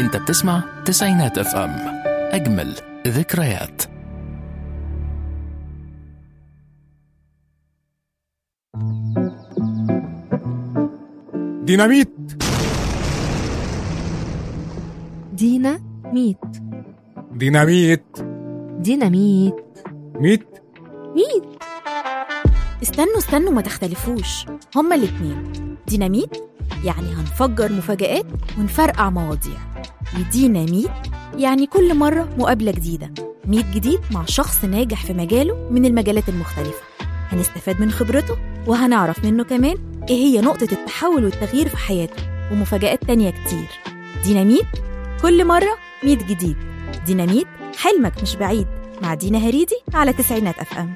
انت بتسمع تسعينات اف ام اجمل ذكريات ديناميت دينا ميت ديناميت ديناميت ميت ميت استنوا استنوا ما تختلفوش هما الاتنين ديناميت يعني هنفجر مفاجآت ونفرقع مواضيع وديناميت يعني كل مرة مقابلة جديدة ميت جديد مع شخص ناجح في مجاله من المجالات المختلفة هنستفاد من خبرته وهنعرف منه كمان ايه هي نقطة التحول والتغيير في حياته ومفاجآت تانية كتير ديناميت كل مرة ميت جديد ديناميت حلمك مش بعيد مع دينا هريدي على تسعينات اف ام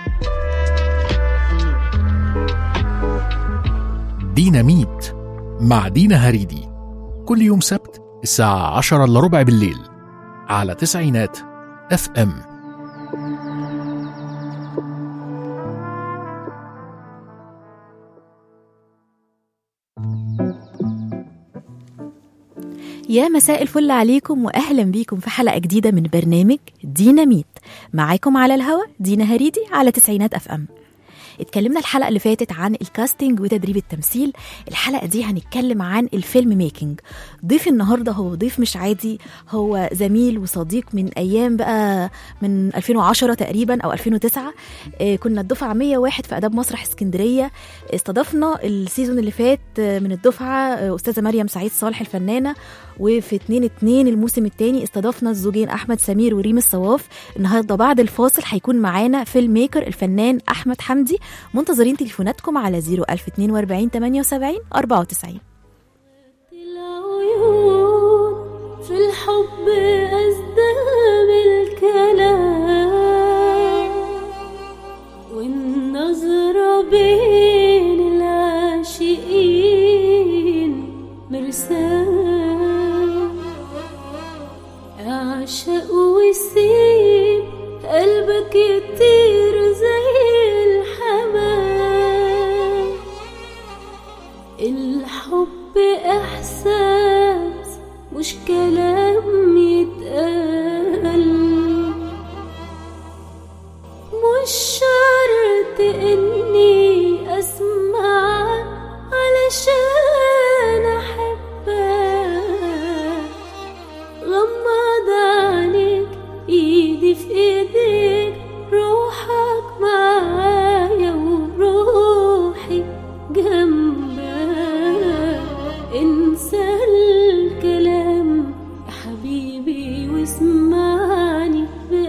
ديناميت مع دينا هريدي كل يوم سبت الساعة عشرة إلا ربع بالليل على تسعينات اف ام يا مساء الفل عليكم واهلا بيكم في حلقه جديده من برنامج ديناميت معاكم على الهوا دينا هريدي على تسعينات اف ام اتكلمنا الحلقه اللي فاتت عن الكاستنج وتدريب التمثيل الحلقه دي هنتكلم عن الفيلم ميكنج ضيف النهارده هو ضيف مش عادي هو زميل وصديق من ايام بقى من 2010 تقريبا او 2009 آه، كنا الدفعه 101 في اداب مسرح اسكندريه استضفنا السيزون اللي فات آه، من الدفعه آه، استاذه مريم سعيد صالح الفنانه وفي 2 2 الموسم الثاني استضفنا الزوجين احمد سمير وريم الصواف النهارده بعد الفاصل هيكون معانا فيلم ميكر الفنان احمد حمدي منتظرين تليفوناتكم على 01042 78 94 العيون في الحب أزداد الكلام والنظرة بين العاشقين مرسام أعشق وسيب قلبك يطير زي الحمام الحب إحساس مش كلام يتقال مش شرط إني أسمع علشان أحبك غمض عينيك ايدي في ايديك روحك معايا وروحي جنبك انسى الكلام يا حبيبي واسمعني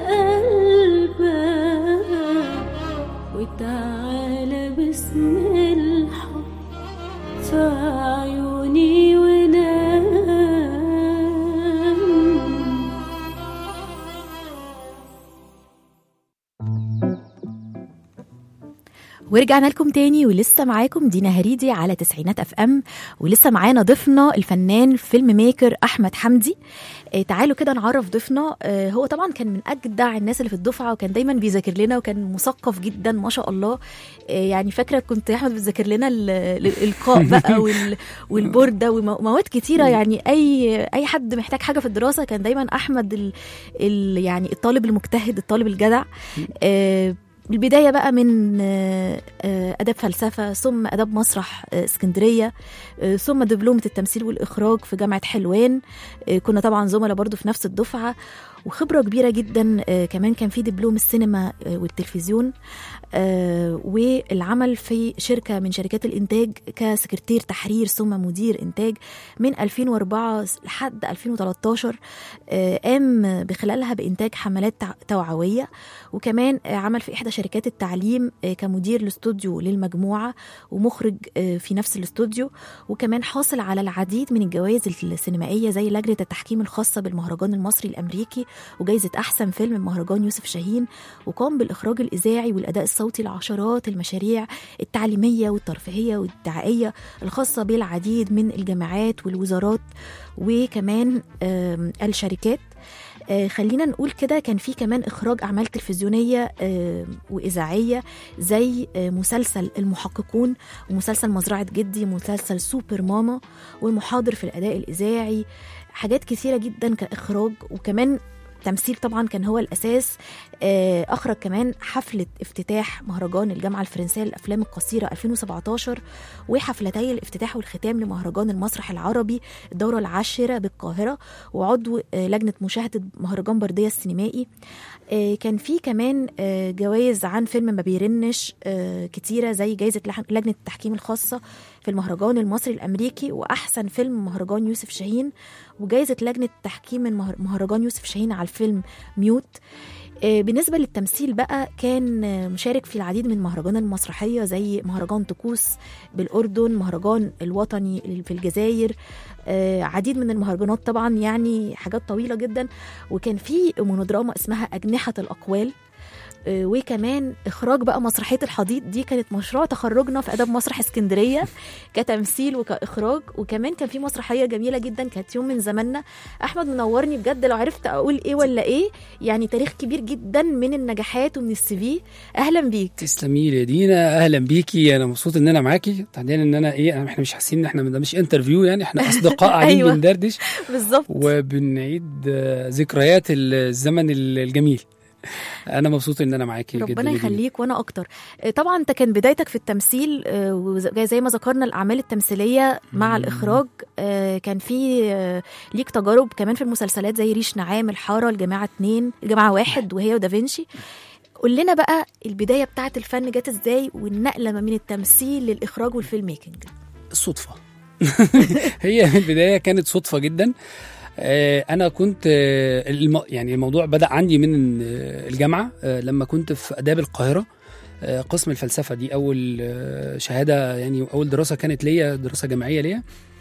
بقلبك وتعالى باسم الحب في عيوني ونام ورجعنا لكم تاني ولسه معاكم دينا هريدي على تسعينات اف ام ولسه معانا ضيفنا الفنان فيلم ميكر احمد حمدي آه تعالوا كده نعرف ضيفنا آه هو طبعا كان من اجدع الناس اللي في الدفعه وكان دايما بيذاكر لنا وكان مثقف جدا ما شاء الله آه يعني فاكره كنت يا احمد بتذاكر لنا ال- ال- الالقاء بقى وال- والبورده ومواد كتيره يعني اي اي حد محتاج حاجه في الدراسه كان دايما احمد ال ال يعني الطالب المجتهد الطالب الجدع آه البدايه بقى من آه، آه، اداب فلسفه ثم اداب مسرح آه، اسكندريه آه، ثم دبلومه التمثيل والاخراج في جامعه حلوان آه، كنا طبعا زملاء برضو في نفس الدفعه وخبره كبيره جدا آه، كمان كان في دبلوم السينما آه، والتلفزيون آه، والعمل في شركه من شركات الانتاج كسكرتير تحرير ثم مدير انتاج من 2004 لحد 2013 آه، قام بخلالها بانتاج حملات تع- توعويه وكمان آه، عمل في احدى شركات التعليم آه، كمدير الاستوديو للمجموعه ومخرج آه، في نفس الاستوديو وكمان حاصل على العديد من الجوائز السينمائيه زي لجنه التحكيم الخاصه بالمهرجان المصري الامريكي وجائزه احسن فيلم بمهرجان يوسف شاهين وقام بالاخراج الاذاعي والاداء الصوتي لعشرات المشاريع التعليميه والترفيهيه والدعائيه الخاصه بالعديد من الجامعات والوزارات وكمان آم، الشركات آه، خلينا نقول كده كان في كمان اخراج اعمال تلفزيونيه آه، واذاعيه زي آه، مسلسل المحققون ومسلسل مزرعه جدي ومسلسل سوبر ماما والمحاضر في الاداء الاذاعي حاجات كثيره جدا كاخراج وكمان تمثيل طبعا كان هو الاساس آه، اخرج كمان حفله افتتاح مهرجان الجامعه الفرنسيه للافلام القصيره 2017 وحفلتي الافتتاح والختام لمهرجان المسرح العربي الدوره العاشره بالقاهره وعضو آه، لجنه مشاهده مهرجان برديه السينمائي آه، كان في كمان آه، جوائز عن فيلم ما بيرنش آه، كتيره زي جائزه لح- لجنه التحكيم الخاصه في المهرجان المصري الامريكي واحسن فيلم مهرجان يوسف شاهين وجائزه لجنه تحكيم من مهر- مهرجان يوسف شاهين على الفيلم ميوت آه، بالنسبة للتمثيل بقى كان آه، مشارك في العديد من المهرجان المسرحية زي مهرجان طقوس بالأردن مهرجان الوطني في الجزائر آه، عديد من المهرجانات طبعا يعني حاجات طويلة جدا وكان في مونودراما اسمها أجنحة الأقوال آه، وكمان اخراج بقى مسرحيه الحضيض دي كانت مشروع تخرجنا في اداب مسرح اسكندريه كتمثيل وكاخراج وكمان كان في مسرحيه جميله جدا كانت يوم من زماننا احمد منورني بجد لو عرفت اقول ايه ولا ايه يعني تاريخ كبير جدا من النجاحات ومن السي في اهلا بيك تسلمي لي يا دينا اهلا بيكي انا مبسوط ان انا معاكي تحديدا ان انا ايه احنا مش حاسين ان احنا ده مش انترفيو يعني احنا اصدقاء قاعدين أيوة. بندردش بالظبط وبنعيد آه، ذكريات الزمن الجميل انا مبسوط ان انا معاكي جدا ربنا يا دينا. يخليك وانا اكتر آه، طبعا انت كان بدايتك في التمثيل آه، وز- زي ما ذكرنا الاعمال التمثيليه مع مم. الاخراج آه، كان في آه، ليك تجارب كمان في المسلسلات زي ريش نعام الحاره الجماعه اتنين الجماعه واحد وهي ودافنشي قول لنا بقى البدايه بتاعه الفن جت ازاي والنقله ما بين التمثيل للاخراج والفيلم ميكنج الصدفة هي من البداية كانت صدفة جدا آه، أنا كنت آه، الم... يعني الموضوع بدأ عندي من آه، الجامعة آه، لما كنت في آداب القاهرة آه، قسم الفلسفة دي أول آه، شهادة يعني أول دراسة كانت ليا دراسة جامعية ليا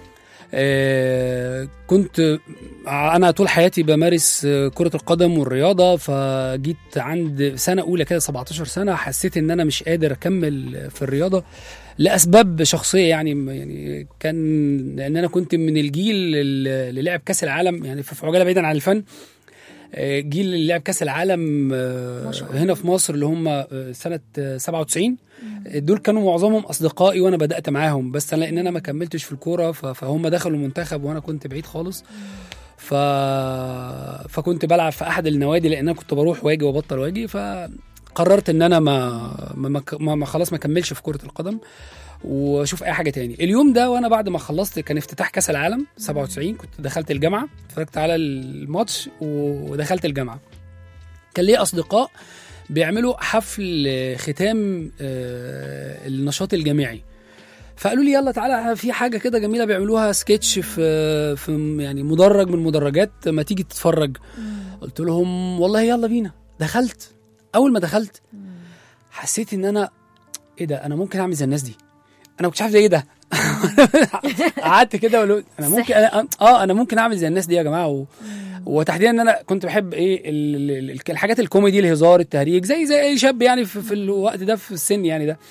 آه، كنت أنا طول حياتي بمارس آه، كرة القدم والرياضة فجيت عند سنة أولى كده 17 سنة حسيت إن أنا مش قادر أكمل في الرياضة لاسباب شخصيه يعني يعني كان لان انا كنت من الجيل اللي لعب كاس العالم يعني في في عجاله بعيدا عن الفن آه، جيل اللي لعب كاس العالم آه، ما شاء الله. هنا في مصر اللي هم آه، سنه آه، 97 دول كانوا معظمهم اصدقائي وانا بدات معاهم بس انا لان انا ما كملتش في الكوره ف- فهم دخلوا المنتخب وانا كنت بعيد خالص ف... فكنت بلعب في احد النوادي لان انا كنت بروح واجي وبطل واجي فقررت ان انا ما ما, ما, ما, ما خلاص ما كملش في كره القدم واشوف اي حاجه تاني اليوم ده وانا بعد ما خلصت كان افتتاح كاس العالم 97 كنت دخلت الجامعه اتفرجت على الماتش ودخلت الجامعه كان ليا اصدقاء بيعملوا حفل ختام آه، النشاط الجامعي فقالوا لي يلا تعالى في حاجه كده جميله بيعملوها سكتش في في يعني مدرج من المدرجات ما تيجي تتفرج قلت لهم والله يلا بينا دخلت اول ما دخلت حسيت ان انا ايه ده انا ممكن اعمل زي الناس دي انا ما كنتش عارف ده ايه ده قعدت كده وقلت انا ممكن أنا اه انا ممكن اعمل زي الناس دي يا جماعه و... وتحديدا ان انا كنت بحب ايه ال... ال... ال- الحاجات الكوميدي الهزار التهريج زي زي اي شاب يعني في, في الوقت ده في السن يعني ده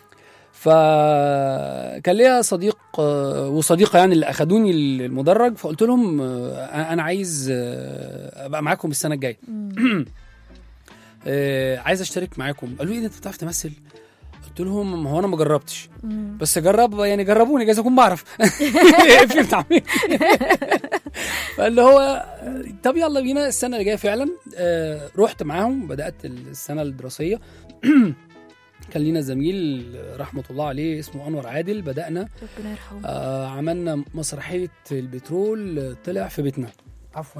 فكان ليا صديق آه، وصديقه يعني اللي اخدوني المدرج فقلت لهم آه، انا عايز آه، ابقى معاكم السنه الجايه آه، عايز اشترك معاكم قالوا لي إيه ده انت بتعرف تمثل قلت لهم ما هو انا ما جربتش بس جرب يعني جربوني جايز اكون بعرف فهمت عمي فاللي هو طب يلا بينا السنه اللي جايه فعلا آه، رحت معاهم بدات السنه الدراسيه كان لينا زميل رحمه الله عليه اسمه انور عادل بدانا ربنا يرحمه آه عملنا مسرحيه البترول آه، طلع في بيتنا عفوا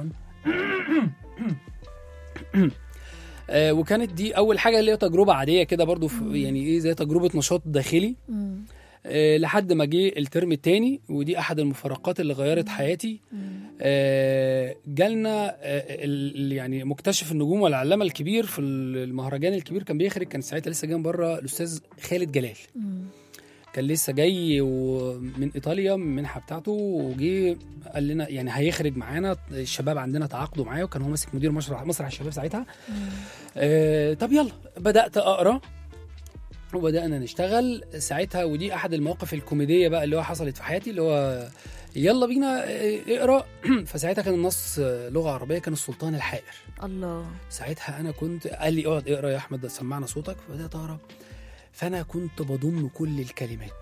آه وكانت دي اول حاجه اللي هي تجربه عاديه كده برضو في يعني ايه زي تجربه نشاط داخلي مم. آه لحد ما جه الترم الثاني ودي احد المفارقات اللي غيرت حياتي آه جالنا آه ال- يعني مكتشف النجوم والعلامه الكبير في المهرجان الكبير كان بيخرج كان ساعتها لسه جاي من بره الاستاذ خالد جلال مم. كان لسه جاي و- من ايطاليا من المنحه بتاعته وجي قال لنا يعني هيخرج معانا الشباب عندنا تعاقدوا معايا وكان هو ماسك مدير مسرح مسرح الشباب ساعتها آه طب يلا بدات اقرا وبدانا نشتغل ساعتها ودي احد المواقف الكوميديه بقى اللي هو حصلت في حياتي اللي هو يلا بينا آه، اقرا فساعتها كان النص آه، لغه عربيه كان السلطان الحائر الله ساعتها انا كنت قال لي اقعد اقرا يا احمد سمعنا صوتك فبدات اقرا فانا كنت بضم كل الكلمات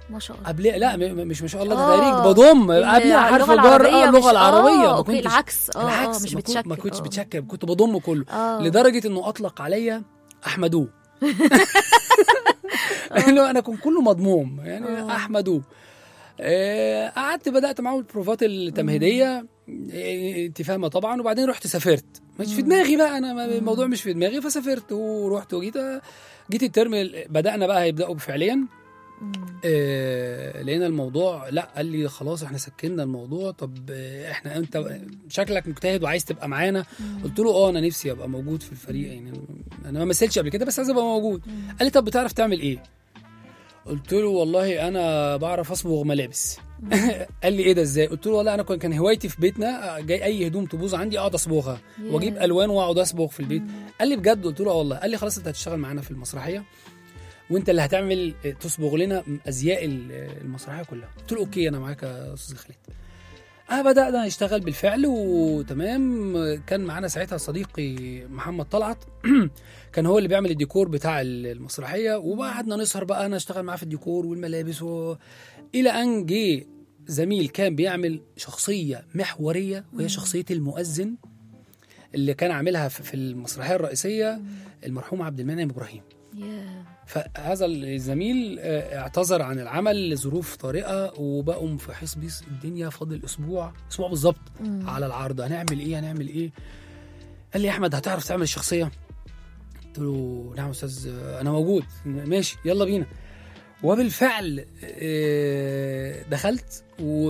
ما شاء الله قبل لا م- م- مش ما شاء الله ده آه. تدريج بضم ال- قبلها حرف اللغة الجر العربية اه مش- اللغه العربيه آه، ما أوكي، كنتش العكس. آه، آه، بالعكس مش ما كنت- بتشكل، ما كنتش آه. بتشكل كنت بضم كله آه. لدرجه انه اطلق عليا احمدو اللي هو انا كنت كله مضموم يعني آه. احمدو آه، قعدت بدات معاه البروفات التمهيديه آه، انت فاهمه طبعا وبعدين رحت سافرت مش في دماغي بقى انا ما- الموضوع مش في دماغي فسافرت ورحت وجيت جيت الترم ال- بدانا بقى هيبداوا فعليا آه، لقينا الموضوع لا قال لي خلاص احنا سكننا الموضوع طب آه، احنا انت شكلك مجتهد وعايز تبقى معانا قلت له اه انا نفسي ابقى موجود في الفريق يعني انا ما مثلتش قبل كده بس عايز ابقى موجود قال لي طب بتعرف تعمل ايه قلت له والله انا بعرف اصبغ ملابس قال لي ايه ده ازاي قلت له والله انا كان كان هوايتي في بيتنا جاي اي هدوم تبوظ عندي اقعد اصبغها واجيب الوان واقعد اصبغ في البيت قال لي بجد قلت له اه والله قال لي خلاص انت هتشتغل معانا في المسرحيه وانت اللي هتعمل تصبغ لنا ازياء المسرحيه كلها قلت له اوكي انا معاك يا استاذ خالد اه بدأنا نشتغل بالفعل وتمام كان معانا ساعتها صديقي محمد طلعت كان هو اللي بيعمل الديكور بتاع المسرحيه وقعدنا نسهر بقى انا اشتغل معاه في الديكور والملابس و... الى ان جه زميل كان بيعمل شخصيه محوريه وهي شخصيه المؤذن اللي كان عاملها في في المسرحيه الرئيسيه المرحوم عبد المنعم ابراهيم ياه. فهذا الزميل آه، اعتذر عن العمل لظروف طارئه وبقوا في حسبيس الدنيا فاضل اسبوع اسبوع بالظبط مم. على العرض هنعمل ايه هنعمل ايه قال لي يا احمد هتعرف تعمل الشخصيه قلت له نعم يا استاذ آه، انا موجود ماشي يلا بينا وبالفعل آه، دخلت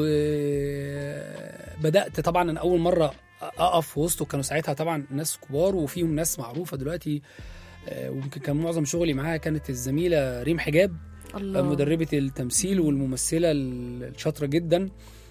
وبدات طبعا انا اول مره اقف في وسطه كانوا ساعتها طبعا ناس كبار وفيهم ناس معروفه دلوقتي آه، ويمكن كان معظم شغلي معاها كانت الزميله ريم حجاب الله مدربة التمثيل والممثلة الشاطرة جدا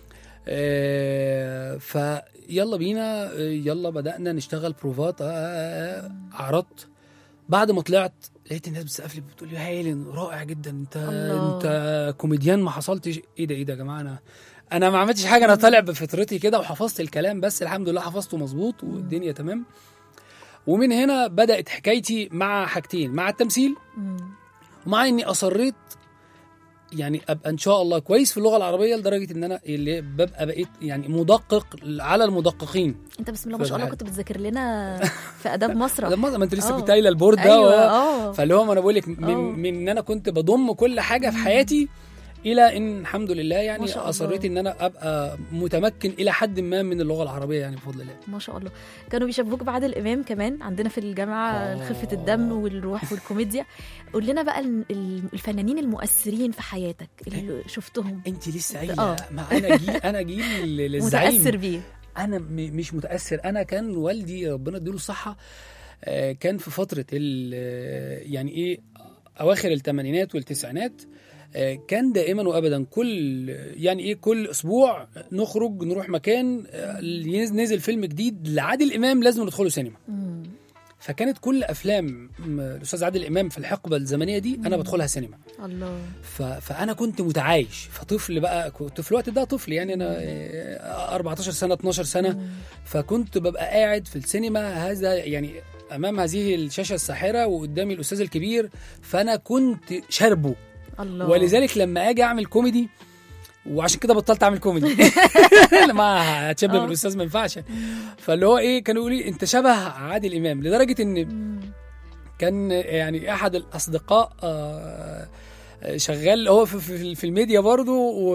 آه، فيلا بينا آه، يلا بدأنا نشتغل بروفات آه، آه، آه، عرضت بعد ما طلعت لقيت الناس بتسقف لي بتقول لي هايل رائع جدا انت الله. انت كوميديان ما حصلتش ايه ده ايه ده يا جماعه انا انا ما عملتش حاجه انا طالع بفطرتي كده وحفظت الكلام بس الحمد لله حفظته مظبوط والدنيا تمام ومن هنا بدات حكايتي مع حاجتين مع التمثيل مم. ومع اني اصريت يعني ابقى ان شاء الله كويس في اللغه العربيه لدرجه ان انا اللي ببقى بقيت يعني مدقق على المدققين انت بسم الله ما شاء الله فالحاجة. كنت بتذاكر لنا في اداب مسرح ده ما انت لسه آه. كنت قايله البورد ده ايوه و- اه فاللي هو ما انا بقول لك آه. من, من ان انا كنت بضم كل حاجه في حياتي الى ان الحمد لله ما يعني شاء الله. اصريت ان انا ابقى متمكن الى حد ما من اللغه العربيه يعني بفضل الله ما شاء الله كانوا بيشبهوك بعادل امام كمان عندنا في الجامعه آه. خفه الدم والروح والكوميديا قول لنا بقى ال- ال- الفنانين المؤثرين في حياتك اللي شفتهم انت لسه آه. قايله ما انا جيل انا جيل للزعيم متاثر بيه انا م- مش متاثر انا كان والدي ربنا يديله الصحه آه، كان في فتره ال آه، يعني ايه اواخر الثمانينات والتسعينات آه، كان دائما وابدا كل يعني ايه كل اسبوع نخرج نروح مكان آه، ينز- نزل فيلم جديد لعادل امام لازم ندخله سينما مم. فكانت كل افلام م- الاستاذ عادل امام في الحقبه الزمنيه دي انا بدخلها سينما الله ف... فانا كنت متعايش فطفل بقى كنت في الوقت ده طفل يعني انا آه، 14 سنه 12 سنه فكنت ببقى قاعد في السينما هذا يعني امام هذه الشاشه الساحره وقدامي الاستاذ الكبير فانا كنت شاربه الله ولذلك لما اجي اعمل كوميدي وعشان كده بطلت اعمل كوميدي لما هتشبه آه. بالاستاذ ما ينفعش فاللي هو ايه كانوا يقولوا لي انت شبه عادل امام لدرجه ان مم. كان يعني احد الاصدقاء آه، شغال هو في, في, في الميديا برضه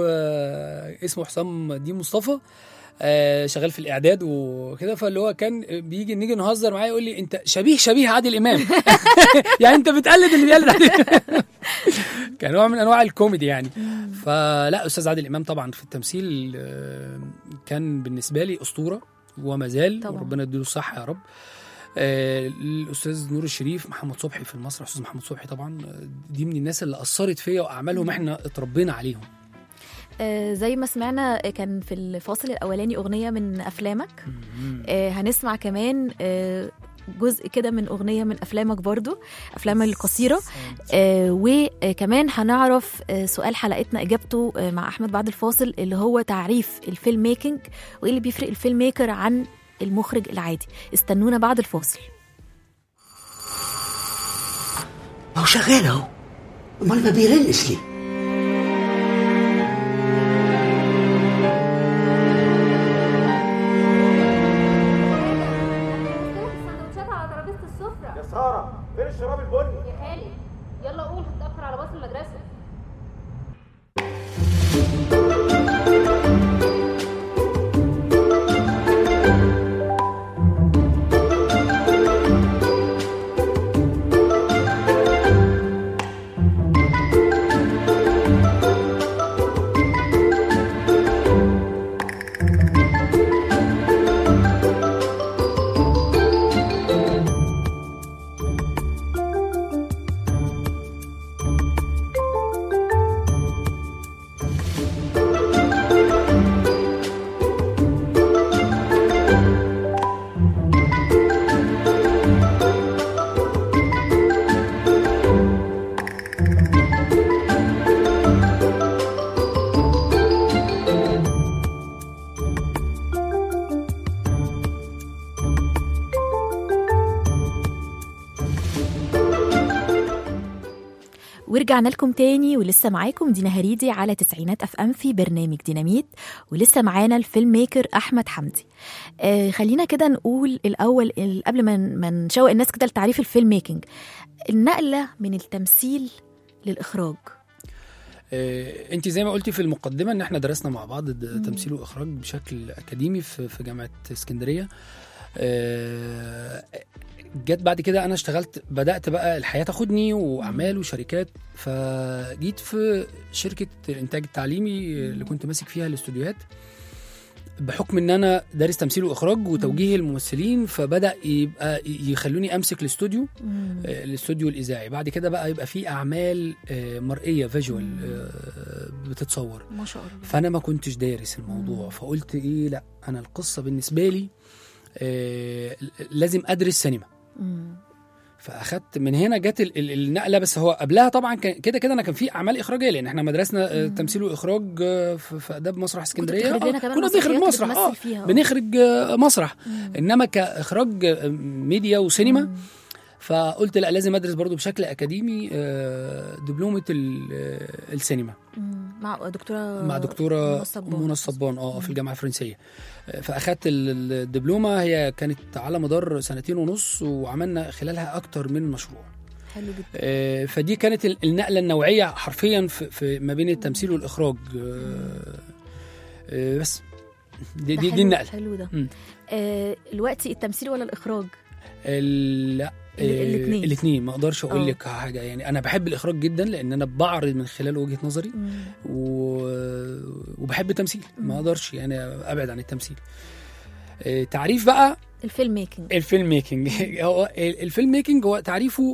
واسمه حسام الدين مصطفى آه، شغال في الاعداد وكده فاللي هو كان بيجي نيجي نهزر معاه يقول لي انت شبيه شبيه عادل امام يعني انت بتقلد اللي بيقلد عادل إمام. كان نوع من انواع الكوميدي يعني فلا استاذ عادل امام طبعا في التمثيل آه، كان بالنسبه لي اسطوره وما زال طبعاً. وربنا يديله الصحه يا رب آه، الاستاذ نور الشريف محمد صبحي في المسرح استاذ محمد صبحي طبعا آه، دي من الناس اللي اثرت فيا واعمالهم احنا اتربينا عليهم آه زي ما سمعنا آه، كان في الفاصل الاولاني اغنيه من افلامك آه هنسمع كمان آه جزء كده من اغنيه من افلامك برضو افلام القصيره آه وكمان هنعرف آه سؤال حلقتنا اجابته آه مع احمد بعد الفاصل اللي هو تعريف الفيلم ميكنج وايه اللي بيفرق الفيلم ميكر عن المخرج العادي استنونا بعد الفاصل ما هو شغال اهو امال ما بيرنش ليه ورجعنا لكم تاني ولسه معاكم دينا هريدي على تسعينات اف ام في برنامج ديناميت ولسه معانا الفيلم ميكر احمد حمدي آه خلينا كده نقول الاول ال- قبل ما ن- ما نشوق الناس كده لتعريف الفيلم ميكنج النقله من التمثيل للاخراج آه، انت زي ما قلتي في المقدمه ان احنا درسنا مع بعض د- تمثيل واخراج بشكل اكاديمي في في جامعه اسكندريه آه، جت بعد كده انا اشتغلت بدات بقى الحياه تاخدني واعمال وشركات فجيت في شركه الانتاج التعليمي اللي كنت ماسك فيها الاستوديوهات بحكم ان انا دارس تمثيل واخراج وتوجيه الممثلين فبدا يبقى يخلوني امسك الاستوديو آه، الاستوديو الاذاعي بعد كده بقى يبقى في اعمال آه، مرئيه فيجوال بتتصور ما شاء الله فانا ما كنتش دارس الموضوع فقلت ايه لا انا القصه بالنسبه لي آه، لازم ادرس سينما مم. فاخدت من هنا جت ال- ال- النقله بس هو قبلها طبعا كان كده كده انا كان في اعمال اخراجيه لان احنا مدرسنا آه، تمثيل واخراج آه، في في اداب مسرح اسكندريه بتخرج لنا آه، كمان كنا بنخرج مسرحيات مسرح اه بتمثل فيها. بنخرج آه، مسرح انما كاخراج آه، ميديا وسينما فقلت لا لازم ادرس برضو بشكل اكاديمي آه، دبلومه ال- آه، السينما مم. مع دكتوره مع دكتوره منى الصبان. منى الصبان اه في الجامعه الفرنسيه آه، فاخدت ال- الدبلومه هي كانت على مدار سنتين ونص وعملنا خلالها اكتر من مشروع حلو جدا آه، فدي كانت ال- النقله النوعيه حرفيا في, في ما بين التمثيل والاخراج آه، آه، بس دي ده دي, دي حلو- النقله حلو ده مم. آه دلوقتي التمثيل ولا الاخراج ال- لا ال- الاتنين. الاثنين ما اقدرش اقول آه. لك حاجه يعني انا بحب الاخراج جدا لان انا بعرض من خلال وجهه نظري مم. و... وبحب التمثيل ما اقدرش يعني ابعد عن التمثيل آه، تعريف بقى الفيلم ميكنج الفيلم ميكنج هو الفيلم ميكنج هو تعريفه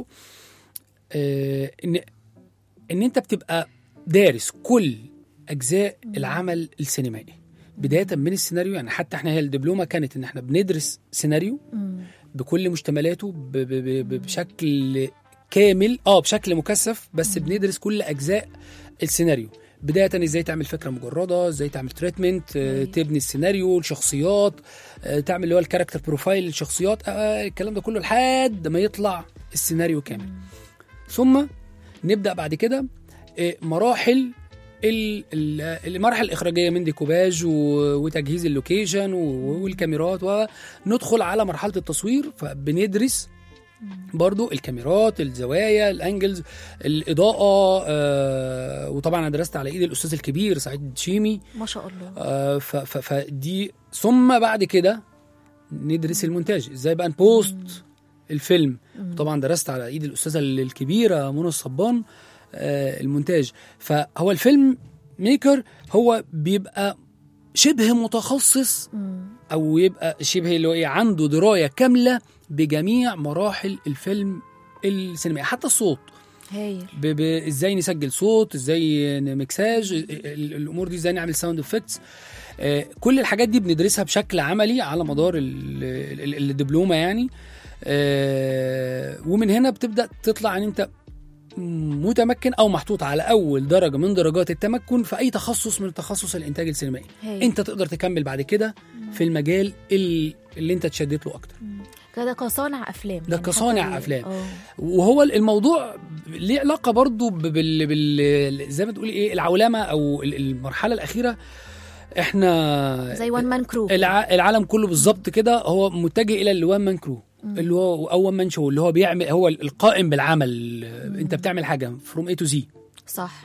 آه، ان ان انت بتبقى دارس كل اجزاء العمل السينمائي بدايه من السيناريو يعني حتى احنا هي الدبلومه كانت ان احنا بندرس سيناريو مم. بكل مشتملاته ب ب ب ب بشكل كامل اه بشكل مكثف بس بندرس كل اجزاء السيناريو بدايه ازاي تعمل فكره مجرده ازاي تعمل تريتمنت أيوة. تبني السيناريو الشخصيات آه، تعمل اللي هو الكاركتر بروفايل للشخصيات آه، الكلام ده كله لحد ما يطلع السيناريو كامل ثم نبدا بعد كده آه، مراحل ال- ال- المراحل الاخراجيه من ديكوباج و- وتجهيز اللوكيشن و- والكاميرات وندخل على مرحله التصوير فبندرس برضو الكاميرات الزوايا الانجلز الاضاءه آه وطبعا انا درست على ايد الاستاذ الكبير سعيد شيمي ما شاء الله آه ف- ف- فدي ثم بعد كده ندرس المونتاج ازاي بقى نبوست الفيلم طبعا درست على ايد الاستاذه الكبيره منى الصبان آه المونتاج فهو الفيلم ميكر هو بيبقى شبه متخصص مم. او يبقى شبه اللي هو ايه عنده درايه كامله بجميع مراحل الفيلم السينمائي حتى الصوت هايل ب- ب- ازاي نسجل صوت ازاي مكساج ال- ال- الامور دي ازاي نعمل ساوند افكتس كل الحاجات دي بندرسها بشكل عملي على مدار ال- ال- الدبلومه يعني آه، ومن هنا بتبدا تطلع ان انت متمكن او محطوط على اول درجه من درجات التمكن في اي تخصص من تخصص الانتاج السينمائي هايل انت تقدر تكمل بعد كده في المجال ال- اللي انت تشدت له اكتر كده كصانع افلام ده يعني كصانع حتى ال- أفلام. اه وهو الموضوع ليه علاقه برضو ب- بال, بال... زي ما تقولي ايه العولمه او ال- المرحله الاخيره احنا زي وان مان كرو الع... العالم كله بالظبط كده هو متجه الى الوان مان كرو اللي هو او وان مان شو اللي هو بيعمل هو القائم بالعمل انت بتعمل حاجه فروم اي تو زي صح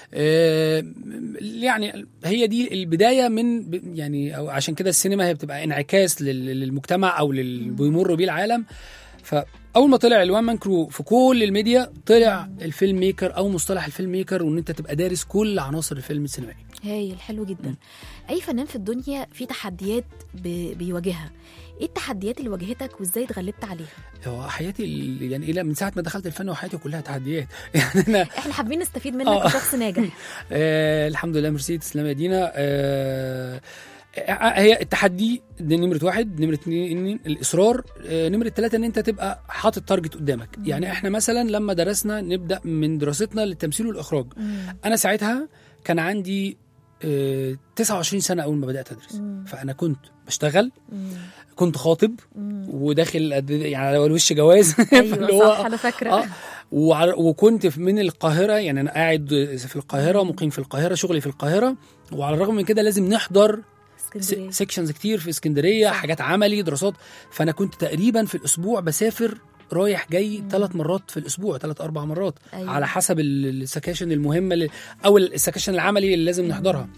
يعني هي دي البدايه من ب- يعني أو عشان كده السينما هي بتبقى انعكاس لل- للمجتمع او اللي بيمر بيه العالم فاول ما طلع الوان مان كرو في كل الميديا طلع الفيلم ميكر او مصطلح الفيلم ميكر وان انت تبقى دارس كل عناصر الفيلم السينمائي هايل حلو جدا اي فنان في الدنيا في تحديات ب... بيواجهها ايه التحديات اللي واجهتك وازاي اتغلبت عليها هو حياتي ال- يعني إيه من ساعه ما دخلت الفن وحياتي كلها تحديات يعني انا احنا حابين نستفيد منك آه. كشخص ناجح آه الحمد لله ميرسي تسلم يا دينا آه آه، هي التحدي ده نمرة واحد نمرة اتنين الإصرار آه نمرة ثلاثة إن أنت تبقى حاطط تارجت قدامك يعني إحنا مثلا لما درسنا نبدأ من دراستنا للتمثيل والإخراج مم. أنا ساعتها كان عندي آه، 29 سنه اول ما بدات ادرس مم. فانا كنت بشتغل مم. كنت خاطب مم. وداخل قد- يعني على الوش جواز فاللي ايوه هو- صح انا فاكره اه وعلى- وكنت في- من القاهره يعني انا قاعد في القاهره مقيم في القاهره شغلي في القاهره وعلى الرغم من كده لازم نحضر اسكندريه سيكشنز كتير في اسكندريه صح. حاجات عملي دراسات فانا كنت تقريبا في الاسبوع بسافر رايح جاي ثلاث مرات في الاسبوع ثلاث اربع مرات أيوة. أيوة. على حسب ال- السكاشن المهمه اللي او السكاشن العملي اللي لازم نحضرها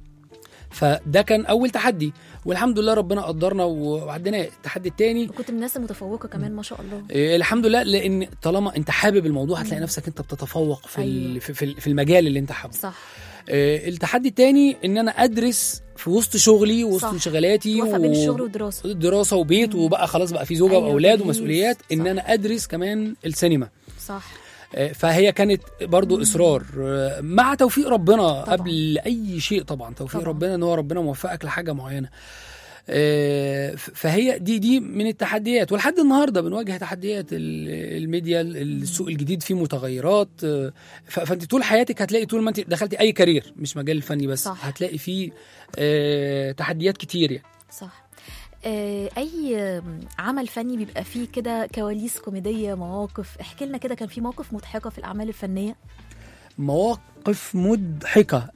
فده كان اول تحدي والحمد لله ربنا قدرنا وعدينا التحدي التاني وكنت من الناس المتفوقه كمان ما شاء الله إيه، الحمد لله لان طالما انت حابب الموضوع هتلاقي نفسك انت بتتفوق في أيوة. أيوة. في, في, في المجال اللي انت حابه صح إيه، التحدي التاني ان انا ادرس في وسط شغلي وسط صح. انشغالاتي توفق بين الشغل والدراسه دراسه وبيت وبقى خلاص بقى في زوجه أيوة، واولاد تجهيز. ومسؤوليات ان صح. انا ادرس كمان السينما صح آه، فهي كانت برضو اصرار آه، مع توفيق ربنا طبعاً. قبل اي شيء طبعا توفيق طبعاً. ربنا ان هو ربنا موفقك لحاجه معينه آه، ف- فهي دي دي من التحديات ولحد النهارده بنواجه تحديات ال- الميديا ال- السوق الجديد فيه متغيرات آه، ف- فانت طول حياتك هتلاقي طول ما انت دخلتي اي كارير مش مجال الفني بس صح. هتلاقي فيه آه، تحديات كتير يعني صح آه، اي عمل فني بيبقى فيه كده كواليس كوميديه مواقف احكي لنا كده كان في موقف مضحكه في الاعمال الفنيه مواقف مضحكة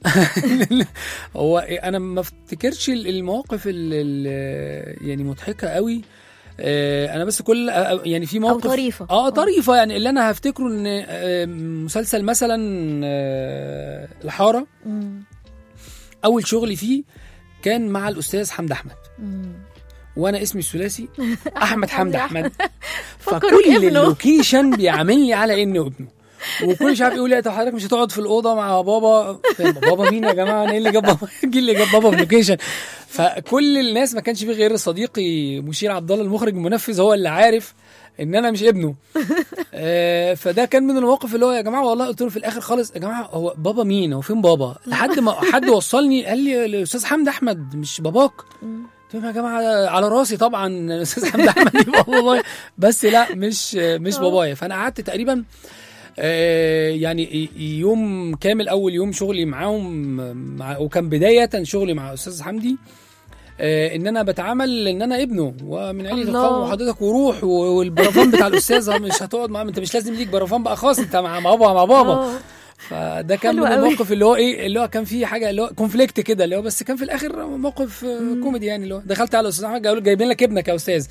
هو انا ما افتكرش المواقف ال- ال- يعني مضحكة قوي آه، انا بس كل آه، يعني في او موقف طريفه اه طريفة يعني اللي انا هفتكره ان آه، مسلسل مثلا آه، الحارة مم. اول شغلي فيه كان مع الاستاذ حمد احمد مم. وانا اسمي الثلاثي احمد حمد احمد فكروك فكل ابنه. اللوكيشن بيعاملني على انه ابنه وكل مش عارف يقول لي طب حضرتك مش هتقعد في الاوضه مع بابا فين بابا مين يا جماعه انا ايه اللي جاب بابا ايه اللي جاب بابا في اللوكيشن فكل الناس ما كانش فيه غير صديقي مشير عبد الله المخرج المنفذ هو اللي عارف ان انا مش ابنه آه، فده كان من المواقف اللي هو يا جماعه والله قلت له في الاخر خالص يا جماعه هو بابا مين هو فين بابا لحد ما حد وصلني قال لي الاستاذ حمد احمد مش باباك مم. قلت لهم يا جماعه على راسي طبعا الاستاذ حمد احمد يبقى بابايا بس لا مش مش آه. بابايا فانا قعدت تقريبا آه، يعني يوم كامل اول يوم شغلي معاهم مع وكان بدايه شغلي مع استاذ حمدي آه، ان انا بتعامل ان انا ابنه ومن عيله الله. القوم وحضرتك وروح والبرفان بتاع الاستاذ مش هتقعد معاه انت مش لازم ليك برفان بقى خاص انت مع بابا مع بابا آه. فده كان حلو من قوي. الموقف اللي هو ايه اللي هو كان فيه حاجه اللي هو كونفليكت كده اللي هو بس كان في الاخر موقف آه، كوميدي يعني اللي هو دخلت على الاستاذ احمد قالوا لي جايبين لك ابنك يا استاذ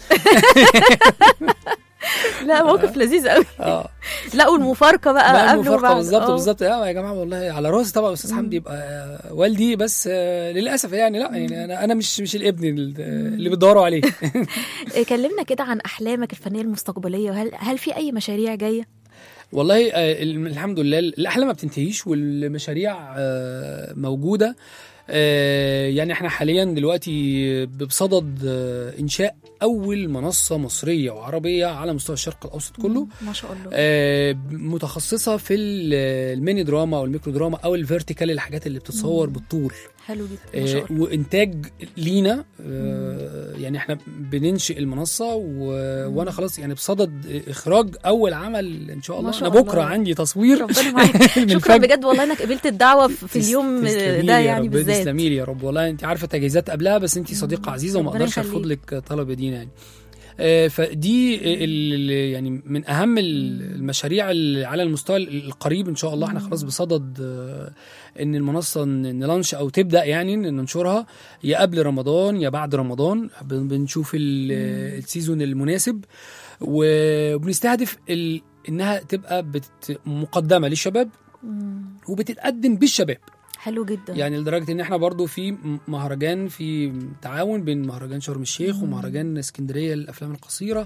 لا موقف لذيذ قوي اه لا والمفارقه بقى بقى قبل المفارقه وبعد بالظبط آه. بالظبط اه يا جماعه والله على راسي طبعا الاستاذ حمدي يبقى آه، والدي بس آه، للاسف يعني لا يعني انا انا مش مش الابن ال- اللي بتدوروا عليه إيه، كلمنا كده عن احلامك الفنيه المستقبليه وهل هل في اي مشاريع جايه والله آه، الحمد لله الاحلام ما بتنتهيش والمشاريع آه، موجوده آه، يعني احنا حاليا دلوقتي بصدد آه، انشاء اول منصه مصريه وعربيه على مستوى الشرق الاوسط كله ما شاء الله آه، متخصصه في ال- الميني دراما او الميكرو دراما او الفيرتيكال الحاجات اللي بتتصور بالطول حلو جدا ما آه، شاء الله وانتاج لينا آه، يعني احنا بننشئ المنصه و... وانا خلاص يعني بصدد اخراج اول عمل ان شاء ما الله شاء انا بكره الله. عندي تصوير ربنا معاك من شكرا الفجر. بجد والله انك قبلت الدعوه في في تس- اليوم تسلمي ده لي يا يعني رب، بالذات تسلمي لي يا رب والله انت عارفه تجهيزات قبلها بس انت صديقه عزيزه وما ربنا اقدرش ارفض يخليك. لك طلب يا دينا يعني آه، فدي ال- يعني من اهم ال- المشاريع اللي على المستوى القريب ان شاء الله احنا خلاص بصدد آه، ان المنصه ن- نلانش او تبدا يعني ن- ننشرها يا قبل رمضان يا بعد رمضان بن- بنشوف ال- السيزون المناسب و- وبنستهدف ال- انها تبقى بت- مقدمه للشباب مم. وبتتقدم بالشباب حلو جدا يعني لدرجه ان احنا برضو في م- مهرجان في تعاون بين مهرجان شرم الشيخ ومهرجان اسكندريه للافلام القصيره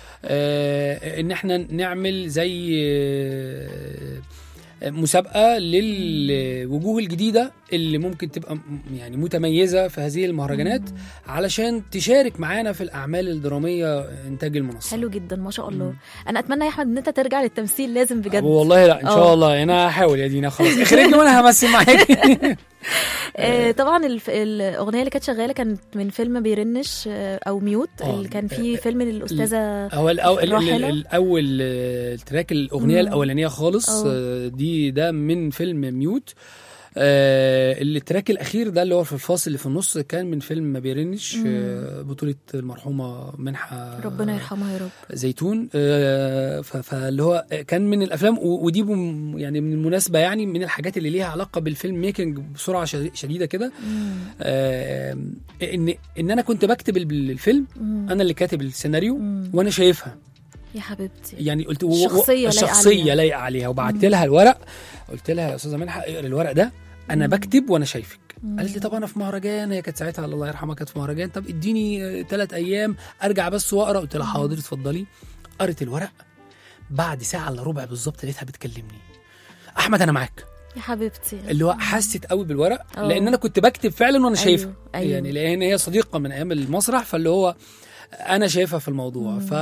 آه ان احنا نعمل زي آه مسابقه للوجوه الجديده اللي ممكن تبقى م- يعني متميزه في هذه المهرجانات علشان تشارك معانا في الاعمال الدراميه انتاج المنصه حلو جدا ما شاء الله انا اتمنى يا احمد ان انت ترجع للتمثيل لازم بجد والله لا ان شاء آه. الله انا هحاول يا دينا خلاص اخرجني وانا همثل معاكي آه طبعا الف... الاغنيه اللي كانت شغاله كانت من فيلم بيرنش آه او ميوت آه. اللي كان فيه فيلم للاستاذه هو الأول ال- ال- الراحلة. الاول آه، التراك الاغنيه مم. الاولانيه خالص أه. آه، دي ده من فيلم ميوت آه التراك الاخير ده اللي هو في الفاصل اللي في النص كان من فيلم ما بيرنش آه بطوله المرحومه منحه ربنا يرحمها يا رب زيتون آه، ف- فاللي هو كان من الافلام و- ودي بم- يعني من المناسبه يعني من الحاجات اللي ليها علاقه بالفيلم ميكنج بسرعه شدي- شديده كده آه، ان ان انا كنت بكتب ال- الفيلم انا اللي كاتب السيناريو وانا شايفها يا حبيبتي يعني قلت و- و- الشخصية لايقة الشخصيه عليها. لايقه عليها وبعت لها الورق قلت لها يا استاذه منحه اقرا الورق ده انا بكتب وانا شايفك قالت لي طب انا في مهرجان هي كانت ساعتها الله يرحمها كانت في مهرجان طب اديني ثلاث ايام ارجع بس واقرا قلت لها حاضر اتفضلي قريت الورق بعد ساعه الا ربع بالظبط لقيتها بتكلمني احمد انا معاك يا حبيبتي اللي هو حست قوي بالورق أوه. لان انا كنت بكتب فعلا وانا أيوه، شايفها أيوه. يعني لان هي صديقه من ايام المسرح فاللي هو انا شايفها في الموضوع ف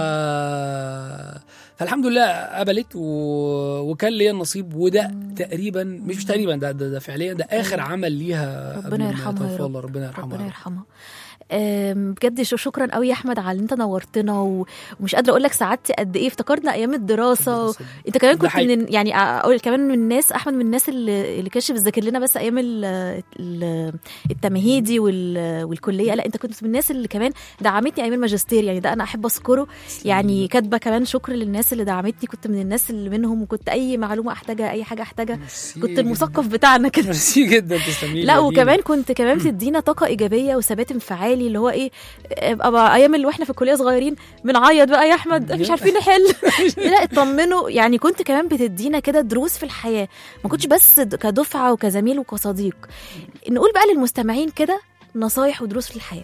فالحمد لله قبلت و... وكان ليا النصيب وده تقريبا مش مش تقريبا ده ده, ده فعليا ده اخر عمل ليها قبل ربنا ما يرحمها يا توفى رب. الله ربنا يرحمها ربنا يرحمها أم، بجد شو- شكرا قوي يا احمد على ان انت نورتنا و- ومش قادره اقول لك سعادتي قد ايه افتكرنا ايام الدراسه و... انت كمان ده كنت حقيقي. من يعني اقول كمان من الناس احمد من الناس اللي, اللي كانش بتذاكر لنا بس ايام ال... ال... التمهيدي وال... والكليه لا انت كنت من الناس اللي كمان دعمتني ايام الماجستير يعني ده انا احب اذكره يعني كاتبه كمان شكر للناس اللي دعمتني كنت من الناس اللي منهم وكنت اي معلومه احتاجها اي حاجه احتاجها ميرسي كنت جداً. المثقف بتاعنا كده ميرسي جدا تسلمي لي لا يا دينا. وكمان كنت كمان بتدينا طاقه ايجابيه وثبات انفعالي اللي هو ايه ابقى بقى ايام اللي واحنا في الكليه صغيرين بنعيط بقى يا احمد مش عارفين نحل لا اطمنوا يعني كنت كمان بتدينا كده دروس في الحياه ما كنتش بس د- كدفعه وكزميل وكصديق نقول بقى للمستمعين كده نصايح ودروس في الحياه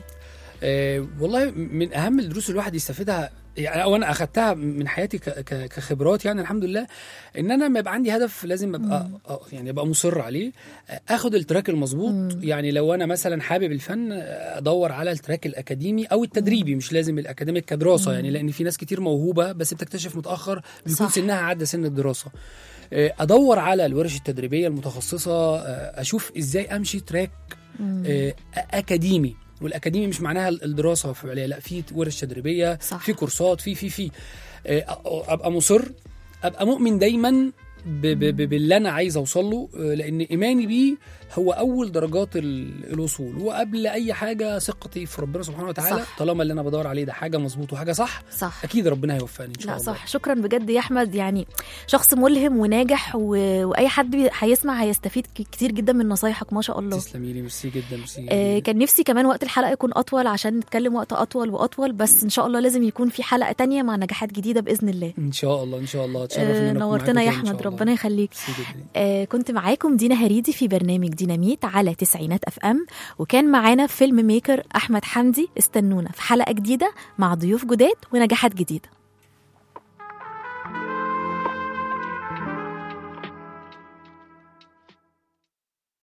آه والله من اهم الدروس اللي الواحد يستفيدها يعني او انا اخدتها من حياتي ك- ك- كخبرات يعني الحمد لله ان انا لما يبقى عندي هدف لازم ابقى آه، يعني ابقى مصر عليه آه، اخد التراك المظبوط يعني لو انا مثلا حابب الفن آه، ادور على التراك الاكاديمي او التدريبي مش لازم الاكاديمي كدراسه يعني لان في ناس كتير موهوبه بس بتكتشف متاخر بيكون صح. سنها عدى سن الدراسه آه، ادور على الورش التدريبيه المتخصصه آه، اشوف ازاي امشي تراك آه، اكاديمي والاكاديمي مش معناها الدراسه فعليا لا في ورش تدريبيه صح. في كورسات في في في آه، ابقى مصر ابقى مؤمن دايما ب- ب- ب- باللي انا عايز اوصل له آه، لان ايماني بيه هو اول درجات ال- الوصول وقبل اي حاجه ثقتي في ربنا سبحانه وتعالى صح. طالما اللي انا بدور عليه ده حاجه مظبوط وحاجه صح صح اكيد ربنا هيوفقني ان شاء لا الله صح شكرا بجد يا احمد يعني شخص ملهم وناجح و... واي حد بي- هيسمع هيستفيد ك- كتير جدا من نصايحك ما شاء الله تسلمي لي ميرسي جدا ميرسي آه، جداً. كان نفسي كمان وقت الحلقه يكون اطول عشان نتكلم وقت اطول واطول بس ان شاء الله لازم يكون في حلقه تانية مع نجاحات جديده باذن الله ان شاء الله ان شاء الله اتشرف آه، ان انا أكون نورتنا يا معاكم تاني إن احمد شاء الله. ربنا يخليك ميرسي جدا آه كنت معاكم دينا هريدي في برنامج ديناميت على تسعينات اف ام وكان معانا فيلم ميكر احمد حمدي استنونا في حلقه جديده مع ضيوف جداد ونجاحات جديده